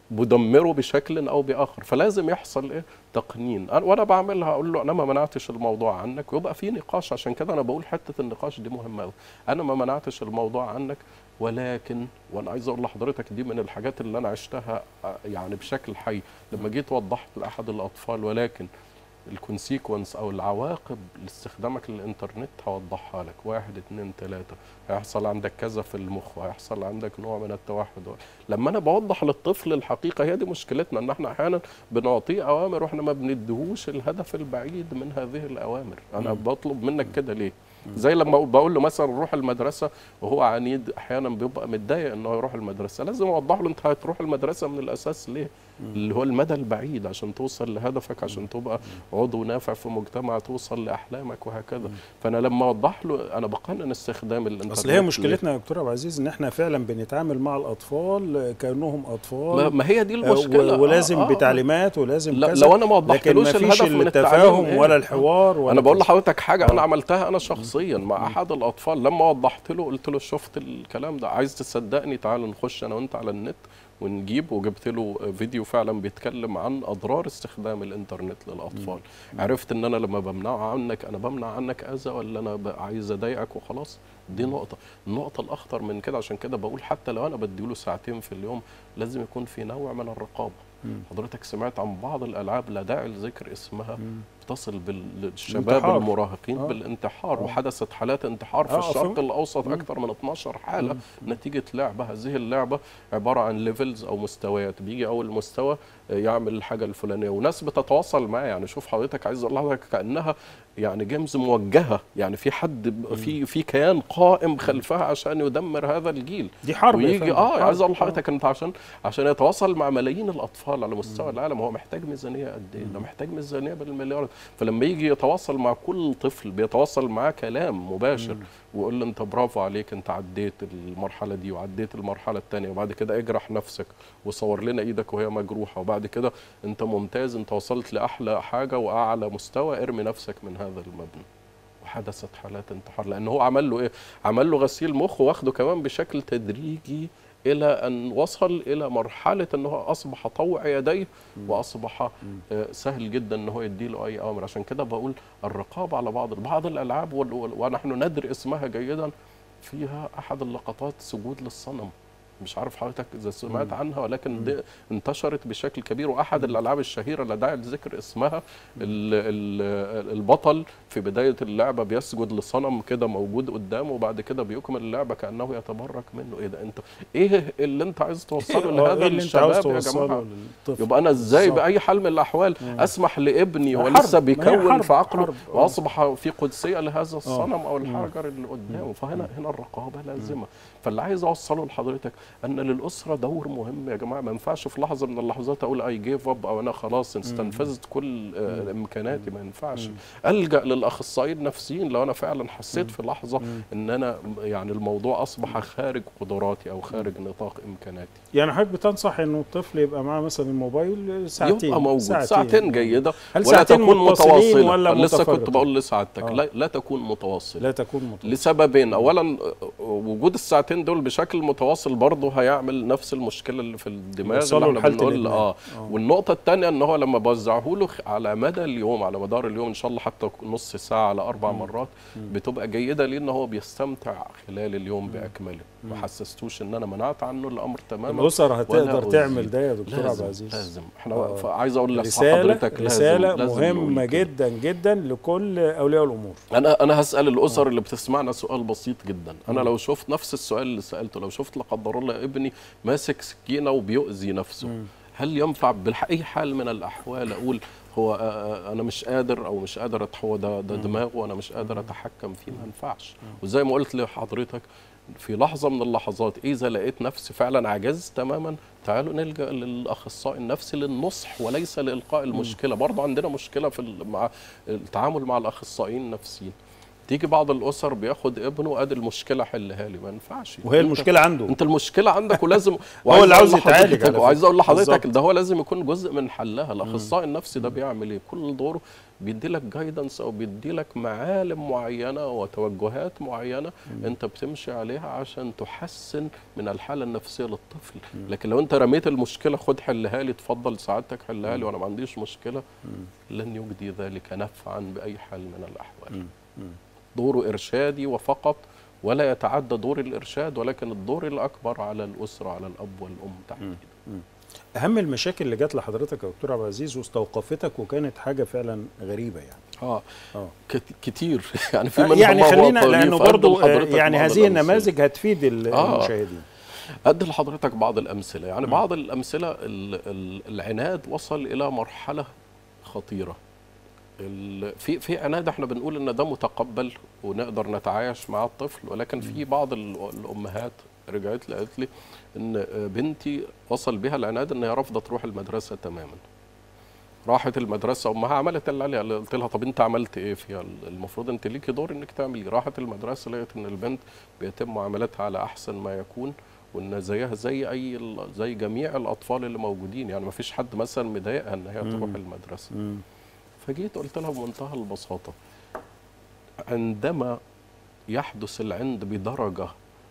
بدمره بشكل او باخر فلازم يحصل ايه تقنين أنا وانا بعملها اقول له انا ما منعتش الموضوع عنك ويبقى في نقاش عشان كده انا بقول حته النقاش دي مهمه قوي انا ما منعتش الموضوع عنك ولكن وانا عايز اقول لحضرتك دي من الحاجات اللي انا عشتها آه، يعني بشكل حي لما جيت وضحت لاحد الاطفال ولكن الكونسيكونس او العواقب لاستخدامك للانترنت هوضحها لك واحد اتنين تلاته هيحصل عندك كذا في المخ وهيحصل عندك نوع من التوحد لما انا بوضح للطفل الحقيقه هي دي مشكلتنا ان احنا احيانا بنعطيه اوامر واحنا ما بنديهوش الهدف البعيد من هذه الاوامر انا مم. بطلب منك كده ليه زي لما بقول له مثلا روح المدرسه وهو عنيد احيانا بيبقى متضايق ان هو يروح المدرسه لازم اوضح له انت هتروح المدرسه من الاساس ليه اللي هو المدى البعيد عشان توصل لهدفك عشان تبقى عضو نافع في مجتمع توصل لاحلامك وهكذا فانا لما اوضح له انا بقنن استخدام الانترنت اصل هي ليه؟ مشكلتنا يا دكتور عبد العزيز ان احنا فعلا بنتعامل مع الاطفال كانهم ما, اطفال ما هي دي آه، المشكله و- ولازم آه، آه. بتعليمات ولازم لا- كذا لو أنا ما لكن وضحتلوش ما فيش الهدف من التعليم التفاهم إيه؟ ولا الحوار ولا انا بقول كذا. لحضرتك حاجه انا آه. عملتها انا شخصيا مع احد الاطفال لما وضحت له قلت له شفت الكلام ده عايز تصدقني تعال نخش انا وانت على النت ونجيب وجبت له فيديو فعلا بيتكلم عن اضرار استخدام الانترنت للاطفال عرفت ان انا لما بمنعه عنك انا بمنع عنك اذى ولا انا ب- عايز اضايقك وخلاص دي نقطه النقطه الاخطر من كده عشان كده بقول حتى لو انا بديله ساعتين في اليوم لازم يكون في نوع من الرقابه حضرتك سمعت عن بعض الالعاب لا داعي لذكر اسمها تصل بالشباب انتحار. المراهقين آه. بالانتحار آه. وحدثت حالات انتحار في آه، الشرق فهمت. الاوسط مم. اكثر من 12 حاله مم. نتيجه لعبه هذه اللعبه عباره عن ليفلز او مستويات بيجي اول مستوى آه، يعمل الحاجه الفلانيه وناس بتتواصل معاه يعني شوف حضرتك عايز اقول لحضرتك كانها يعني جيمز موجهه يعني في حد ب- في في كيان قائم خلفها عشان يدمر هذا الجيل دي حرب يا ويجي فندم، اه حرب. عايز اقول لحضرتك انت عشان عشان يتواصل مع ملايين الاطفال على مستوى العالم هو محتاج ميزانيه قد ايه؟ ده محتاج ميزانيه بالمليارات فلما يجي يتواصل مع كل طفل بيتواصل معاه كلام مباشر ويقول له انت برافو عليك انت عديت المرحله دي وعديت المرحله الثانيه وبعد كده اجرح نفسك وصور لنا ايدك وهي مجروحه وبعد كده انت ممتاز انت وصلت لاحلى حاجه واعلى مستوى ارمي نفسك من هذا المبنى وحدثت حالات انتحار لان هو عمل له ايه عمل له غسيل مخ واخده كمان بشكل تدريجي الى ان وصل الى مرحله ان هو اصبح طوع يديه واصبح آه، سهل جدا ان هو يدي له اي امر عشان كده بقول الرقابه على بعض بعض الالعاب وال- وال- ونحن ندري اسمها جيدا فيها احد اللقطات سجود للصنم مش عارف حضرتك اذا سمعت عنها ولكن دي انتشرت بشكل كبير واحد الالعاب الشهيره لا داعي لذكر اسمها ال ال البطل في بدايه اللعبه بيسجد لصنم كده موجود قدامه وبعد كده بيكمل اللعبه كانه يتبرك منه ايه ده انت ايه اللي انت عايز توصله آه، لهذا ايه اللي انت عاوز الشباب يا توصله جماعه للطفل يبقى انا ازاي بالظبط. باي حال من الاحوال اسمح لابني هو حرب. لسه ما هي بيكون حرب. في عقله حرب. آه. واصبح في قدسيه لهذا الصنم او الحجر اللي قدامه فهنا هنا الرقابه لازمه فاللي عايز اوصله لحضرتك ان للاسره دور مهم يا جماعه ما ينفعش في لحظه من اللحظات اقول اي جيف اب او انا خلاص استنفذت كل آه، امكاناتي ما ينفعش الجا للاخصائيين النفسيين لو انا فعلا حسيت في لحظه ان انا يعني الموضوع اصبح خارج قدراتي او خارج نطاق امكاناتي يعني حضرتك بتنصح انه الطفل يبقى معاه مثلا الموبايل ساعتين يبقى موجود ساعتين, ساعتين جيده هل ولا ساعتين تكون متصلين متواصله ولا لسه كنت متفرقين؟ بقول لسعادتك آه. لا, لا تكون متواصله لا تكون متصل لسببين اولا وجود الساعتين دول بشكل متواصل برضه هيعمل نفس المشكله اللي في الدماغ يوصله اللي احنا لحالة بنقول الإدمان. اه آه. والنقطه الثانيه ان هو لما بوزعه له على مدى اليوم على مدار اليوم ان شاء الله حتى نص ساعه على اربع مرات بتبقى جيده ليه ان هو بيستمتع خلال اليوم باكمله ما حسستوش ان انا منعت عنه الامر تماما الاسر ولا هتقدر أزيد. تعمل ده يا دكتور عبد لازم العزيز لازم احنا آه. عايز اقول رسالة لحضرتك لازم رسالة لازم مهمة نقول كده. جدا جدا لكل أولياء الأمور انا انا هسال الاسر اللي بتسمعنا سؤال بسيط جدا انا لو شفت نفس السؤال اللي سالته لو شفت لا قدر الله ابني ماسك سكينه وبيؤذي نفسه هل ينفع باي حال من الاحوال اقول هو آه، آه، انا مش قادر او مش قادر أت- هو ده ده دماغه وانا مش قادر اتحكم فيه ما ينفعش وزي ما قلت لحضرتك في لحظه من اللحظات اذا لقيت نفسي فعلا عجزت تماما تعالوا نلجا للاخصائي النفسي للنصح وليس لالقاء المشكله برضه عندنا مشكله في ال- مع التعامل مع الاخصائيين النفسيين تيجي بعض الاسر بياخد ابنه ادي المشكله حلها لي ما ينفعش وهي أنت- المشكلة عنده انت المشكله عندك ولازم هو اللي عاوز أقول يتعالج لحضرتك- على وعايز اقول فكرة. لحضرتك بالظبط. ده هو لازم يكون جزء من حلها الاخصائي النفسي ده بيعمل ايه كل دوره بيدي لك جايدنس او بيدي لك معالم معينه وتوجهات معينه انت بتمشي عليها عشان تحسن من الحاله النفسيه للطفل لكن لو انت رميت المشكله خد حلها لي اتفضل سعادتك حلها لي وانا ما عنديش مشكله لن يجدي ذلك نفعا باي حال من الاحوال دوره ارشادي وفقط ولا يتعدى دور الارشاد ولكن الدور الاكبر على الاسره على الاب والام تحديدا أهم المشاكل اللي جات لحضرتك يا دكتور عبد العزيز واستوقفتك وكانت حاجة فعلا غريبة يعني اه اه كت- كتير يعني في منهم يعني ما هو خلينا طريف. لأنه أدي برضو آه، لحضرتك يعني بعض هذه الأمثلة. النماذج هتفيد ال- آه. المشاهدين أدي لحضرتك بعض الأمثلة يعني بعض الأمثلة ال- ال- العناد وصل إلى مرحلة خطيرة ال- في في عناد احنا بنقول ان ده متقبل ونقدر نتعايش مع الطفل ولكن في بعض ال- الامهات رجعت لي قالت لي ان بنتي وصل بها العناد ان هي رافضه تروح المدرسه تماما راحت المدرسه امها عملت اللي عليها قلت لها طب انت عملت ايه فيها المفروض انت ليكي دور انك تعملي راحت المدرسه لقيت ان البنت بيتم معاملتها على احسن ما يكون وان زيها زي اي ال- زي جميع الاطفال اللي موجودين يعني ما فيش حد مثلا مضايقها ان هي تروح مم. المدرسه مم. فجيت قلت لها بمنتهى البساطة عندما يحدث العند بدرجة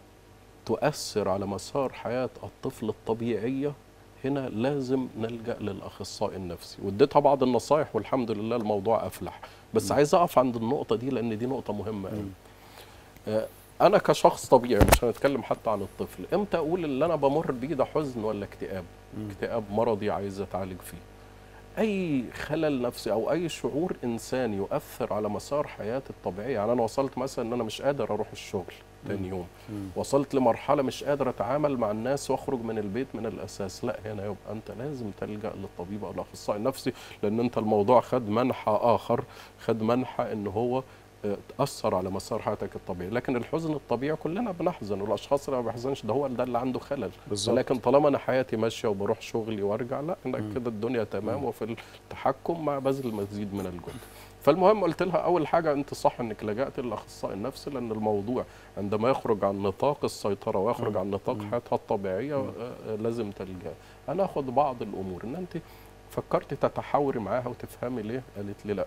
تؤثر على مسار حياة الطفل الطبيعية هنا لازم نلجأ للأخصائي النفسي واديتها بعض النصايح والحمد لله الموضوع أفلح بس عايز أقف عند النقطة دي لأن دي نقطة مهمة قوي آه، أنا كشخص طبيعي مش هنتكلم حتى عن الطفل إمتى أقول اللي أنا بمر بيه ده حزن ولا اكتئاب اكتئاب مرضي عايز أتعالج فيه اي خلل نفسي او اي شعور انساني يؤثر على مسار حياتي الطبيعيه يعني انا وصلت مثلا ان انا مش قادر اروح الشغل تاني يوم مم. وصلت لمرحله مش قادر اتعامل مع الناس واخرج من البيت من الاساس لا هنا يبقى انت لازم تلجا للطبيب او الاخصائي النفسي لان انت الموضوع خد منحى اخر خد منحى ان هو آه، تاثر على مسار حياتك الطبيعي لكن الحزن الطبيعي كلنا بنحزن والاشخاص اللي ما بيحزنش ده هو ده اللي عنده خلل بالظبط ولكن طالما انا حياتي ماشيه وبروح شغلي وارجع لا انا كده الدنيا تمام وفي التحكم مع بذل المزيد من الجهد فالمهم قلت لها اول حاجه انت صح انك لجأت للاخصائي النفسي لان الموضوع عندما يخرج عن نطاق السيطره ويخرج عن نطاق حياتها الطبيعيه آه، آه، لازم تلجأ انا اخد بعض الامور ان انت فكرتي تتحاوري معاها وتفهمي ليه قالت لي لا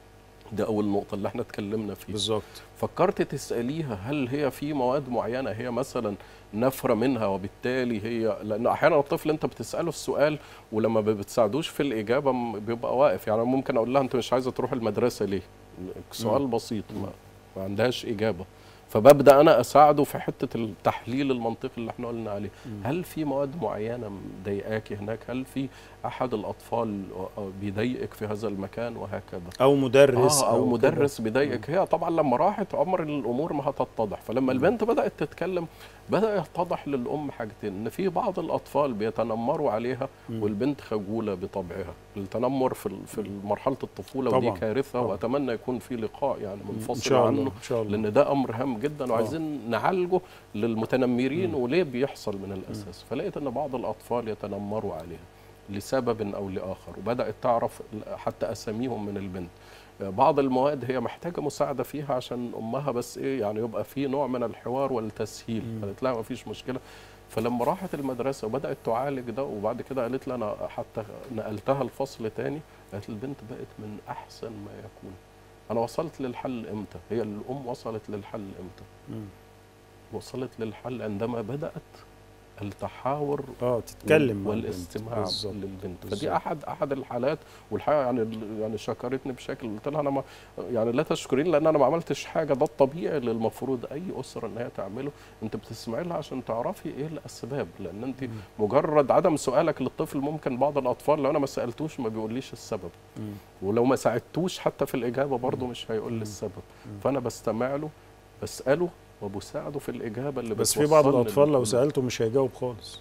ده اول نقطه اللي احنا اتكلمنا فيها بالظبط فكرت تسأليها هل هي في مواد معينة هي مثلا نفرة منها وبالتالي هي لأن أحيانا الطفل أنت بتسأله السؤال ولما ما بتساعدوش في الإجابة م- بيبقى واقف يعني أنا ممكن أقول لها أنت مش عايزة تروح المدرسة ليه؟ سؤال بسيط ما, ما عندهاش إجابة فببدا انا اساعده في حته التحليل المنطقي اللي احنا قلنا عليه هل في مواد معينه مضايقاكي هناك هل في احد الاطفال بيضايقك في هذا المكان وهكذا او مدرس آه او كده. مدرس بيضايقك هي طبعا لما راحت عمر الامور ما هتتضح فلما البنت بدات تتكلم بدا يتضح للام حاجتين ان في بعض الاطفال بيتنمروا عليها مم. والبنت خجوله بطبعها التنمر في ال- في مرحله الطفوله طبعاً. ودي كارثه طبعاً. واتمنى يكون في لقاء يعني ان منفصل شاء الله عنه ان شاء الله لان ده امر هام جدا وعايزين نعالجه للمتنمرين وليه بيحصل من الاساس فلقيت ان بعض الاطفال يتنمروا عليها لسبب او لاخر وبدات تعرف حتى اساميهم من البنت بعض المواد هي محتاجه مساعده فيها عشان امها بس ايه يعني يبقى في نوع من الحوار والتسهيل مم. قالت لها ما فيش مشكله فلما راحت المدرسه وبدات تعالج ده وبعد كده قالت لي انا حتى نقلتها الفصل تاني قالت البنت بقت من احسن ما يكون انا وصلت للحل امتى هي الام وصلت للحل امتى مم. وصلت للحل عندما بدات التحاور اه تتكلم مع البنت. والاستماع بالظبط. للبنت بالظبط. فدي احد احد الحالات والحقيقه يعني يعني شكرتني بشكل قلت لها انا ما يعني لا تشكرين لان انا ما عملتش حاجه ده الطبيعي اللي المفروض اي اسره ان هي تعمله انت بتسمعي لها عشان تعرفي ايه الاسباب لان انت مجرد عدم سؤالك للطفل ممكن بعض الاطفال لو انا ما سالتوش ما بيقوليش السبب مم. ولو ما ساعدتوش حتى في الاجابه برضه مش هيقول لي السبب فانا بستمع له بساله وبساعده في الاجابه اللي بس في بعض بتوصلني الاطفال لو لل- سالته مش هيجاوب خالص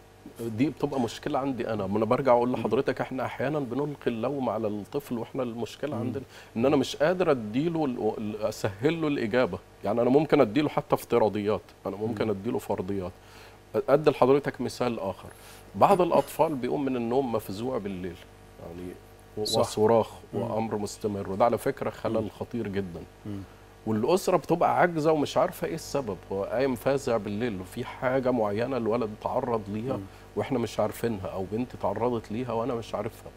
دي بتبقى مشكله عندي انا ما انا برجع اقول لحضرتك احنا احيانا بنلقي اللوم على الطفل واحنا المشكله مم. عندنا ان انا مش قادر اديله ال- ال- اسهل له الاجابه يعني انا ممكن اديله حتى افتراضيات انا ممكن اديله فرضيات ادي لحضرتك مثال اخر بعض الاطفال بيقوم من النوم مفزوع بالليل يعني و- صح. وصراخ مم. وامر مستمر وده على فكره خلل مم. خطير جدا مم. والاسره بتبقى عاجزه ومش عارفه ايه السبب هو قايم فازع بالليل وفي حاجه معينه الولد تعرض ليها مم. واحنا مش عارفينها او بنت تعرضت ليها وانا مش عارفها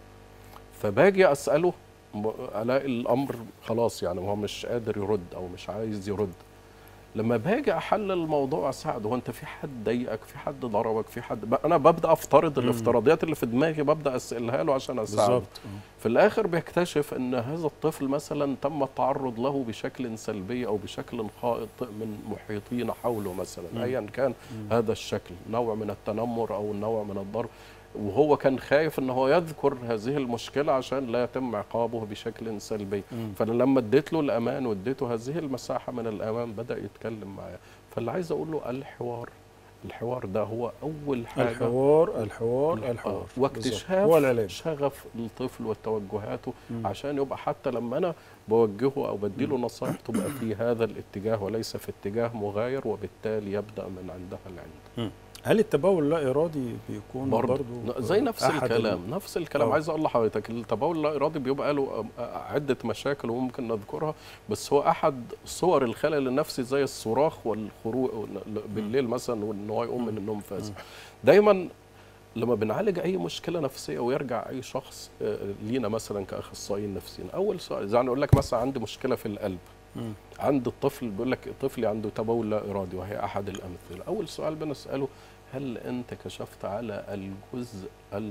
فباجي اساله م- الاقي الامر خلاص يعني هو مش قادر يرد او مش عايز يرد لما باجي احلل الموضوع اساعده هو انت في حد ضايقك في حد ضربك في حد ب- انا ببدا افترض مم. الافتراضيات اللي في دماغي ببدا اسالها له عشان اساعده بالظبط في الاخر بيكتشف ان هذا الطفل مثلا تم التعرض له بشكل سلبي او بشكل خائط من محيطين حوله مثلا مم. ايا كان مم. هذا الشكل نوع من التنمر او نوع من الضرب وهو كان خايف ان هو يذكر هذه المشكله عشان لا يتم عقابه بشكل سلبي مم. فانا لما اديت له الامان واديته هذه المساحه من الامان بدا يتكلم معايا فاللي عايز اقول له الحوار الحوار ده هو اول حاجه الحوار الحوار الحوار آه، بالظبط. واكتشاف هو العلاج شغف الطفل وتوجهاته مم. عشان يبقى حتى لما انا بوجهه او بديله نصائح تبقى في هذا الاتجاه وليس في اتجاه مغاير وبالتالي يبدا من عندها العلم هل التبول اللا ارادي بيكون برضه برضو زي نفس أحد الكلام نفس الكلام آه. عايز اقول لحضرتك التبول اللا ارادي بيبقى له آه، عده مشاكل وممكن نذكرها بس هو احد صور الخلل النفسي زي الصراخ والخروج بالليل مثلا وان هو يقوم من النوم فاسد دايما لما بنعالج اي مشكله نفسيه ويرجع اي شخص آه، لينا مثلا كاخصائيين نفسيين اول سؤال يعني اقول لك مثلا عندي مشكله في القلب مم. عند الطفل بيقول لك طفلي عنده تبول لا ارادي وهي احد الامثله اول سؤال بنساله هل انت كشفت على الجزء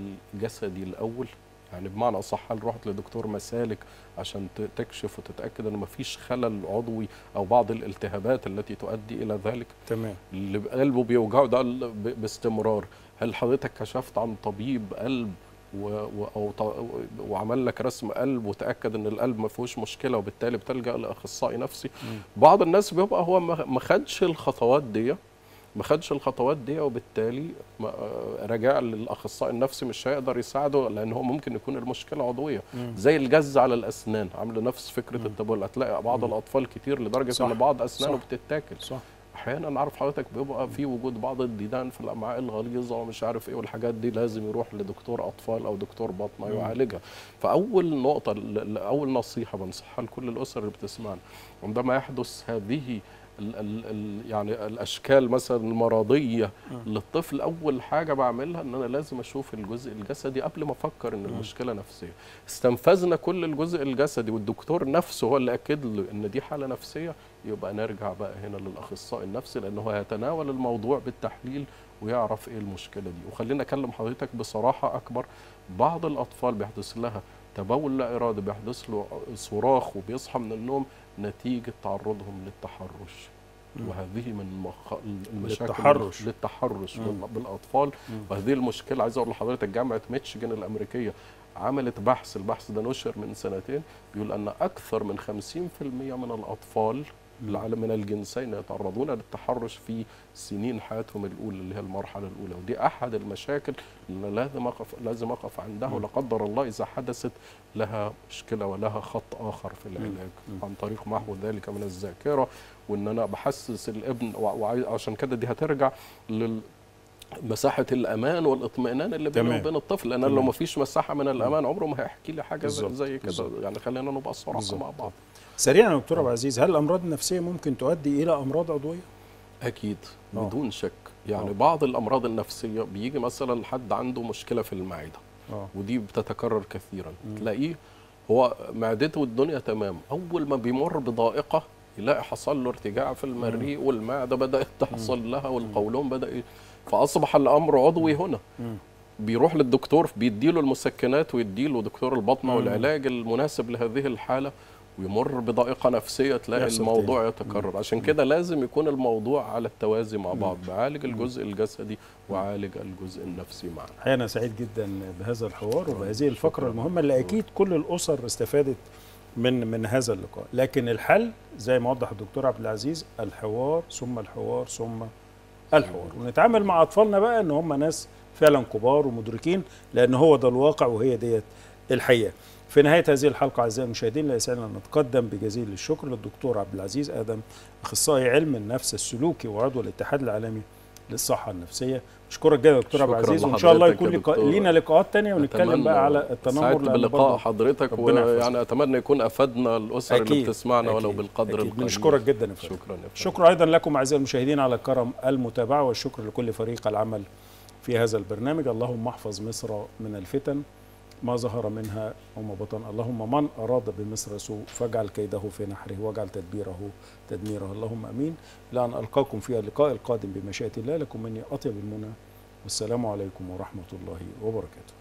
الجسدي الاول يعني بمعنى اصح هل رحت لدكتور مسالك عشان ت- تكشف وتتاكد ان مفيش خلل عضوي او بعض الالتهابات التي تؤدي الى ذلك تمام اللي قلبه بيوجعه ده ال- ب- باستمرار هل حضرتك كشفت عن طبيب قلب و... و... أو ط... وعمل لك رسم قلب وتاكد ان القلب ما فيهوش مشكله وبالتالي بتلجا لاخصائي نفسي مم. بعض الناس بيبقى هو ما ما خدش الخطوات دي ما خدش الخطوات دي وبالتالي ما- آه، رجع للاخصائي النفسي مش هيقدر يساعده لان هو ممكن يكون المشكله عضويه مم. زي الجز على الاسنان عامله نفس فكره مم. التبول هتلاقي بعض مم. الاطفال كتير لدرجه صح. ان بعض اسنانه صح. بتتاكل صح احيانا عارف حضرتك بيبقى في وجود بعض الديدان في الامعاء الغليظه ومش عارف ايه والحاجات دي لازم يروح لدكتور اطفال او دكتور بطنه مم. يعالجها فاول نقطه ل- ل- اول نصيحه بنصحها لكل الاسر اللي بتسمعنا عندما يحدث هذه ال ال ال يعني الاشكال مثلا المرضيه مم. للطفل اول حاجه بعملها ان انا لازم اشوف الجزء الجسدي قبل ما افكر ان مم. المشكله نفسيه استنفذنا كل الجزء الجسدي والدكتور نفسه هو اللي اكد له ان دي حاله نفسيه يبقى نرجع بقى هنا للاخصائي النفسي لانه هو هيتناول الموضوع بالتحليل ويعرف ايه المشكله دي وخلينا اكلم حضرتك بصراحه اكبر بعض الاطفال بيحدث لها تبول لا ارادي بيحدث له صراخ وبيصحى من النوم نتيجه تعرضهم للتحرش مم. وهذه من مخ... المشاكل للتحرش. للتحرش مم. بال- بالاطفال مم. وهذه المشكله عايز اقول لحضرتك جامعه ميتشيجن الامريكيه عملت بحث البحث ده نشر من سنتين بيقول ان اكثر من 50% من الاطفال مم. العالم من الجنسين يتعرضون للتحرش في سنين حياتهم الاولى اللي هي المرحله الاولى ودي احد المشاكل اللي لازم اقف لازم اقف عندها مم. ولا قدر الله اذا حدثت لها مشكله ولها خط اخر في العلاج مم. عن طريق محو ذلك من الذاكره وان انا بحسس الابن وعشان كده دي هترجع لل مساحة الأمان والإطمئنان اللي بينه تمام. وبين الطفل لأن لو تمام. ما فيش مساحة من الأمان عمره ما هيحكي لي حاجة زي, بالظبط. زي كده بالظبط. يعني خلينا نبقى صراحة بالظبط. مع بعض سريعا يا دكتور ابو عزيز هل الامراض النفسيه ممكن تؤدي الى امراض عضويه؟ أكيد آه. بدون شك يعني آه. بعض الأمراض النفسية بيجي مثلا حد عنده مشكلة في المعدة اه ودي بتتكرر كثيرا مم. تلاقيه هو معدته والدنيا تمام أول ما بيمر بضائقة يلاقي حصل له ارتجاع في المريء والمعدة بدأت تحصل لها والقولون بدأ ي- فأصبح الأمر عضوي هنا مم. بيروح للدكتور بيديله المسكنات ويديله دكتور البطنه مم. والعلاج المناسب لهذه الحاله ويمر بضائقه نفسيه تلاقي يحصل الموضوع تاني. يتكرر عشان كده لازم يكون الموضوع على التوازي مع مم. بعض بعالج الجزء الجسدي وعالج الجزء النفسي معا الحقيقه انا سعيد جدا بهذا الحوار وبهذه الفقره شكراً. المهمه اللي اكيد كل الاسر استفادت من من هذا اللقاء لكن الحل زي ما وضح الدكتور عبد العزيز الحوار ثم الحوار ثم الحوار ونتعامل مع اطفالنا بقى ان هم ناس فعلا كبار ومدركين لان هو ده الواقع وهي ديت الحقيقه في نهايه هذه الحلقه اعزائي المشاهدين لا يسعنا ان نتقدم بجزيل الشكر للدكتور عبد العزيز ادم اخصائي علم النفس السلوكي وعضو الاتحاد العالمي للصحه النفسيه اشكرك جدا يا دكتور عبد شكراً العزيز وان شاء الله لحضرتك يكون يا لقاء دكتور. لينا لقاءات تانية ونتكلم أتمنى بقى على التنمر سعدت لأن بلقاء برضه حضرتك ربنا يحفظك. ويعني اتمنى يكون افدنا الاسر اللي أكيد، بتسمعنا ولو أكيد، بالقدر أكيد. القليل بنشكرك جدا يا فندم. شكرا يا فندم. شكرا ايضا لكم اعزائي المشاهدين على كرم المتابعه والشكر لكل فريق العمل في هذا البرنامج اللهم احفظ مصر من الفتن ما ظهر منها وما بطن اللهم من اراد بمصر سوء فاجعل كيده في نحره واجعل تدبيره تدميره اللهم امين لان القاكم في اللقاء القادم بمشيئه الله لكم مني اطيب المنى والسلام عليكم ورحمه الله وبركاته